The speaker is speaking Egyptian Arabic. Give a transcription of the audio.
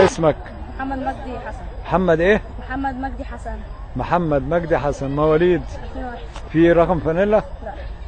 اسمك محمد مجدي حسن محمد ايه محمد مجدي حسن محمد مجدي حسن مواليد 2001 في رقم فانيلا لا